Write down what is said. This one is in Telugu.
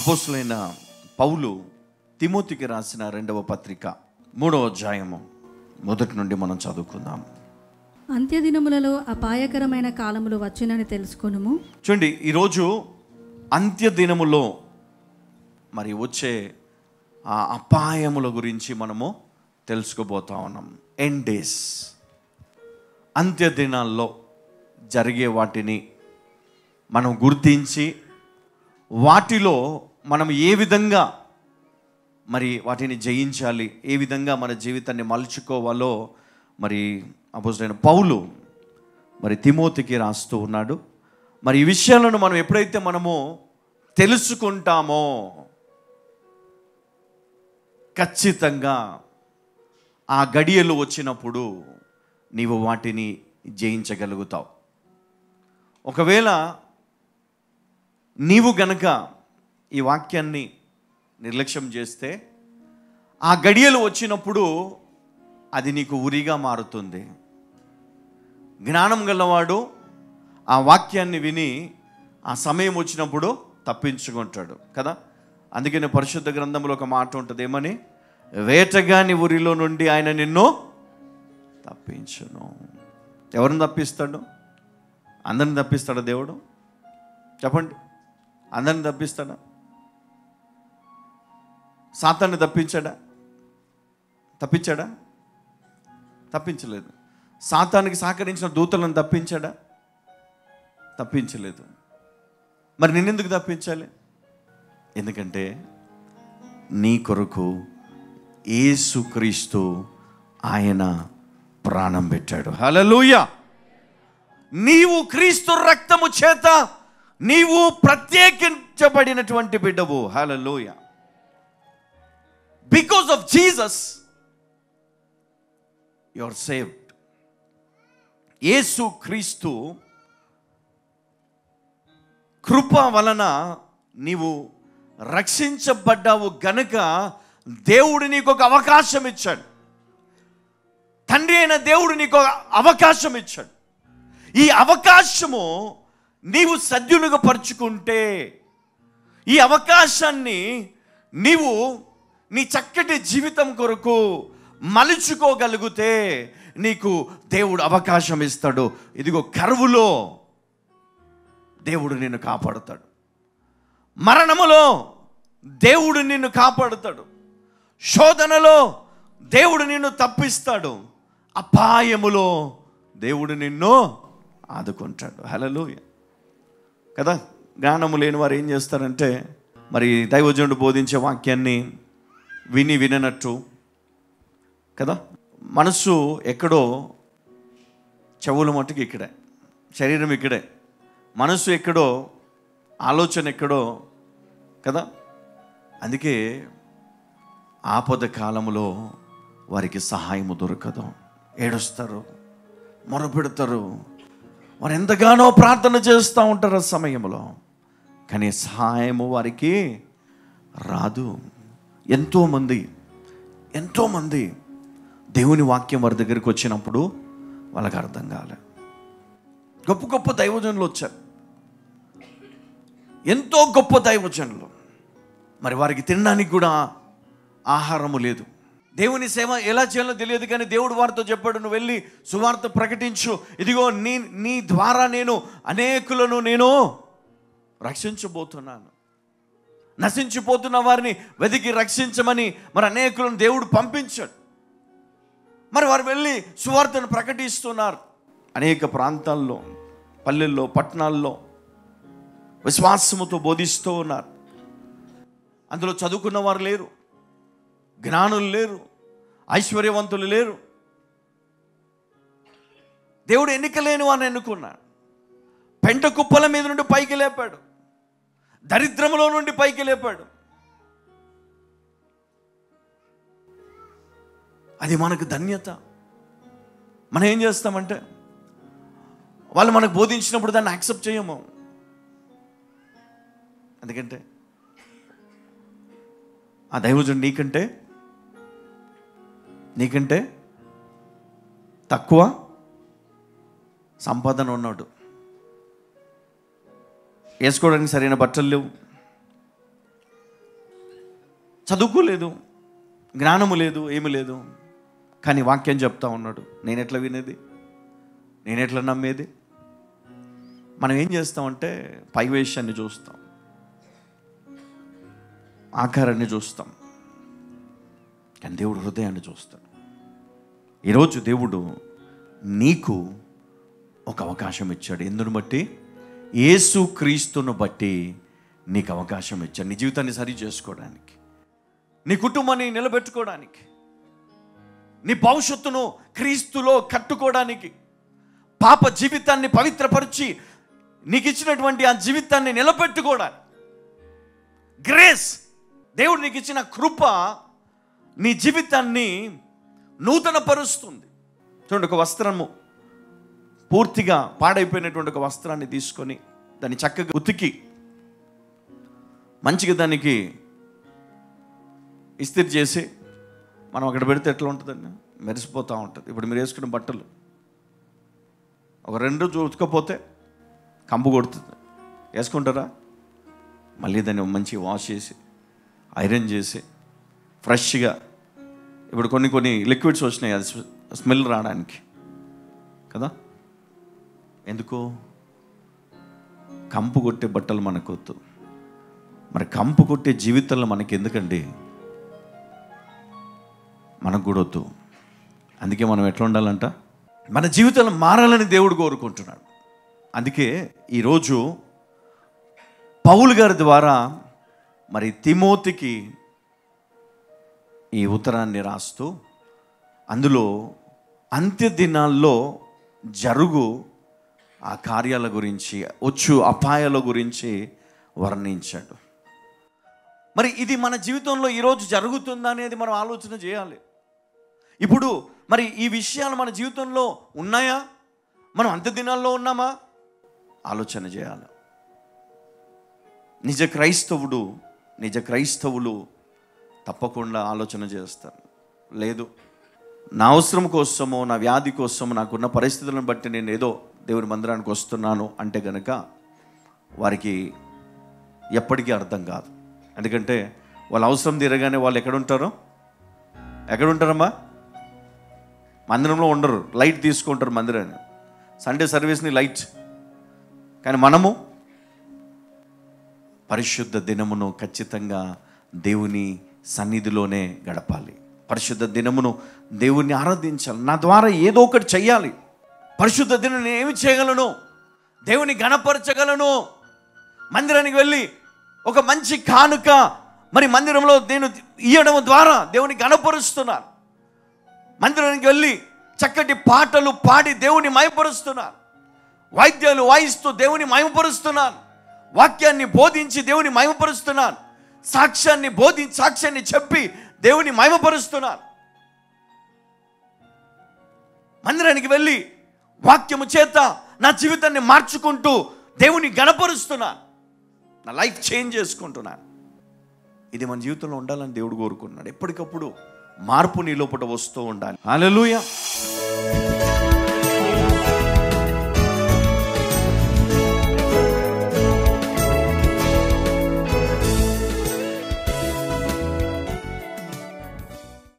అపోసులైన పౌలు తిమోతికి రాసిన రెండవ పత్రిక మూడవ అధ్యాయము మొదటి నుండి మనం చదువుకుందాం అంత్యదినములలో అపాయకరమైన కాలములు వచ్చునని తెలుసుకొనుము చూడండి ఈరోజు అంత్య దినములో మరి వచ్చే ఆ అపాయముల గురించి మనము తెలుసుకోబోతా ఉన్నాం ఎండ్ డేస్ అంత్య దినాల్లో జరిగే వాటిని మనం గుర్తించి వాటిలో మనం ఏ విధంగా మరి వాటిని జయించాలి ఏ విధంగా మన జీవితాన్ని మలుచుకోవాలో మరి అపోజిట్ పౌలు మరి తిమోతికి రాస్తూ ఉన్నాడు మరి ఈ విషయాలను మనం ఎప్పుడైతే మనము తెలుసుకుంటామో ఖచ్చితంగా ఆ గడియలు వచ్చినప్పుడు నీవు వాటిని జయించగలుగుతావు ఒకవేళ నీవు గనక ఈ వాక్యాన్ని నిర్లక్ష్యం చేస్తే ఆ గడియలు వచ్చినప్పుడు అది నీకు ఉరిగా మారుతుంది జ్ఞానం గలవాడు ఆ వాక్యాన్ని విని ఆ సమయం వచ్చినప్పుడు తప్పించుకుంటాడు కదా అందుకని పరిశుద్ధ గ్రంథంలో ఒక మాట ఉంటుంది ఏమని వేటగాని ఊరిలో నుండి ఆయన నిన్ను తప్పించును ఎవరిని తప్పిస్తాడు అందరిని తప్పిస్తాడా దేవుడు చెప్పండి అందరిని తప్పిస్తాడా సాతాన్ని తప్పించాడా తప్పించాడా తప్పించలేదు సాతానికి సహకరించిన దూతలను తప్పించాడా తప్పించలేదు మరి నిన్నెందుకు తప్పించాలి ఎందుకంటే నీ కొరకు యేసుక్రీస్తు ఆయన ప్రాణం పెట్టాడు హలలుయ నీవు క్రీస్తు రక్తము చేత నీవు ప్రత్యేకించబడినటువంటి బిడ్డవు hallelujah because of Jesus you are saved Yesu Kristu కృప వలన నీవు రక్షించబడ్డావు గనుక దేవుడు నీకు ఒక అవకాశం ఇచ్చాడు తండ్రి అయిన దేవుడు నీకు ఒక అవకాశం ఇచ్చాడు ఈ అవకాశము నీవు సద్యులుగా పరుచుకుంటే ఈ అవకాశాన్ని నీవు నీ చక్కటి జీవితం కొరకు మలుచుకోగలిగితే నీకు దేవుడు అవకాశం ఇస్తాడు ఇదిగో కరువులో దేవుడు నిన్ను కాపాడుతాడు మరణములో దేవుడు నిన్ను కాపాడుతాడు శోధనలో దేవుడు నిన్ను తప్పిస్తాడు అపాయములో దేవుడు నిన్ను ఆదుకుంటాడు హలలోయ కదా జ్ఞానము లేని వారు ఏం చేస్తారంటే మరి దైవజనుడు బోధించే వాక్యాన్ని విని విననట్టు కదా మనసు ఎక్కడో చెవుల మట్టుకు ఇక్కడే శరీరం ఇక్కడే మనసు ఎక్కడో ఆలోచన ఎక్కడో కదా అందుకే ఆపద కాలములో వారికి సహాయము దొరకదు ఏడుస్తారు మొరపెడతారు వారు ఎంతగానో ప్రార్థన చేస్తూ ఉంటారు ఆ సమయంలో కానీ సహాయము వారికి రాదు ఎంతోమంది ఎంతోమంది దేవుని వాక్యం వారి దగ్గరికి వచ్చినప్పుడు వాళ్ళకి అర్థం కాలే గొప్ప గొప్ప దైవజనులు వచ్చారు ఎంతో గొప్ప దైవజనులు మరి వారికి తినడానికి కూడా ఆహారము లేదు దేవుని సేవ ఎలా చేయాలో తెలియదు కానీ దేవుడు వారితో చెప్పాడు నువ్వు వెళ్ళి సువార్త ప్రకటించు ఇదిగో నీ నీ ద్వారా నేను అనేకులను నేను రక్షించబోతున్నాను నశించిపోతున్న వారిని వెతికి రక్షించమని మరి అనేకులను దేవుడు పంపించాడు మరి వారు వెళ్ళి సువార్తను ప్రకటిస్తున్నారు అనేక ప్రాంతాల్లో పల్లెల్లో పట్టణాల్లో విశ్వాసముతో బోధిస్తూ ఉన్నారు అందులో చదువుకున్న వారు లేరు జ్ఞానులు లేరు ఐశ్వర్యవంతులు లేరు దేవుడు ఎన్నిక లేని వారిని ఎన్నుకున్నాడు పెంట కుప్పల మీద నుండి పైకి లేపాడు దరిద్రములో నుండి పైకి లేపాడు అది మనకు ధన్యత మనం ఏం చేస్తామంటే వాళ్ళు మనకు బోధించినప్పుడు దాన్ని యాక్సెప్ట్ చేయము ఎందుకంటే ఆ దైవజుడు నీకంటే నీకంటే తక్కువ సంపాదన ఉన్నాడు వేసుకోవడానికి సరైన బట్టలు లేవు చదువుకోలేదు జ్ఞానము లేదు ఏమి లేదు కానీ వాక్యం చెప్తా ఉన్నాడు నేను ఎట్లా వినేది నేను ఎట్లా నమ్మేది మనం ఏం చేస్తామంటే పైవేషాన్ని చూస్తాం ఆకారాన్ని చూస్తాం కానీ దేవుడు హృదయాన్ని చూస్తాడు ఈరోజు దేవుడు నీకు ఒక అవకాశం ఇచ్చాడు ఎందును బట్టి యేసు క్రీస్తును బట్టి నీకు అవకాశం ఇచ్చాడు నీ జీవితాన్ని సరి చేసుకోవడానికి నీ కుటుంబాన్ని నిలబెట్టుకోవడానికి నీ భవిష్యత్తును క్రీస్తులో కట్టుకోవడానికి పాప జీవితాన్ని పవిత్రపరిచి నీకు ఇచ్చినటువంటి ఆ జీవితాన్ని నిలబెట్టుకోవడానికి గ్రేస్ దేవుడు నీకు ఇచ్చిన కృప నీ జీవితాన్ని నూతన పరుస్తుంది చూడండి ఒక వస్త్రము పూర్తిగా పాడైపోయినటువంటి ఒక వస్త్రాన్ని తీసుకొని దాన్ని చక్కగా ఉతికి మంచిగా దానికి ఇస్త్రీ చేసి మనం అక్కడ పెడితే ఎట్లా ఉంటుందండి మెరిసిపోతూ ఉంటుంది ఇప్పుడు మీరు వేసుకున్న బట్టలు ఒక రెండు రోజులు ఉతకపోతే కంపు కొడుతుంది వేసుకుంటారా మళ్ళీ దాన్ని మంచిగా వాష్ చేసి ఐరన్ చేసి ఫ్రెష్గా ఇప్పుడు కొన్ని కొన్ని లిక్విడ్స్ వచ్చినాయి అది స్మెల్ రావడానికి కదా ఎందుకు కంపు కొట్టే బట్టలు మనకు వద్దు మరి కంపు కొట్టే జీవితంలో మనకి ఎందుకండి మనకు కూడా వద్దు అందుకే మనం ఎట్లా ఉండాలంట మన జీవితంలో మారాలని దేవుడు కోరుకుంటున్నాడు అందుకే ఈరోజు పౌలు గారి ద్వారా మరి తిమోతికి ఈ ఉత్తరాన్ని రాస్తూ అందులో అంత్య దినాల్లో జరుగు ఆ కార్యాల గురించి వచ్చు అపాయాల గురించి వర్ణించాడు మరి ఇది మన జీవితంలో ఈరోజు జరుగుతుందా అనేది మనం ఆలోచన చేయాలి ఇప్పుడు మరి ఈ విషయాలు మన జీవితంలో ఉన్నాయా మనం అంత్య దినాల్లో ఉన్నామా ఆలోచన చేయాలి నిజ క్రైస్తవుడు నిజ క్రైస్తవులు తప్పకుండా ఆలోచన చేస్తారు లేదు నా అవసరం కోసమో నా వ్యాధి కోసమో నాకున్న పరిస్థితులను బట్టి నేను ఏదో దేవుని మందిరానికి వస్తున్నాను అంటే గనక వారికి ఎప్పటికీ అర్థం కాదు ఎందుకంటే వాళ్ళ అవసరం తీరగానే వాళ్ళు ఎక్కడ ఉంటారు ఎక్కడ ఉంటారమ్మా మందిరంలో ఉండరు లైట్ తీసుకుంటారు మందిరాన్ని సండే సర్వీస్ని లైట్ కానీ మనము పరిశుద్ధ దినమును ఖచ్చితంగా దేవుని సన్నిధిలోనే గడపాలి పరిశుద్ధ దినమును దేవుణ్ణి ఆరాధించాలి నా ద్వారా ఏదో ఒకటి చెయ్యాలి పరిశుద్ధ దినం నేను ఏమి చేయగలను దేవుని గణపరచగలను మందిరానికి వెళ్ళి ఒక మంచి కానుక మరి మందిరంలో నేను ఇయ్యడం ద్వారా దేవుని గణపరుస్తున్నాను మందిరానికి వెళ్ళి చక్కటి పాటలు పాడి దేవుని మయపరుస్తున్నాను వాయిద్యాలు వాయిస్తూ దేవుని మయమపరుస్తున్నాను వాక్యాన్ని బోధించి దేవుని మయమపరుస్తున్నాను సాక్ష్యాన్ని బోధించి సాక్ష్యాన్ని చెప్పి దేవుని మయమపరుస్తున్నాను మందిరానికి వెళ్ళి వాక్యము చేత నా జీవితాన్ని మార్చుకుంటూ దేవుని గణపరుస్తున్నాను నా లైఫ్ చేంజ్ చేసుకుంటున్నాను ఇది మన జీవితంలో ఉండాలని దేవుడు కోరుకుంటున్నాడు ఎప్పటికప్పుడు మార్పు నీ లోపల వస్తూ ఉండాలి హల్లెలూయా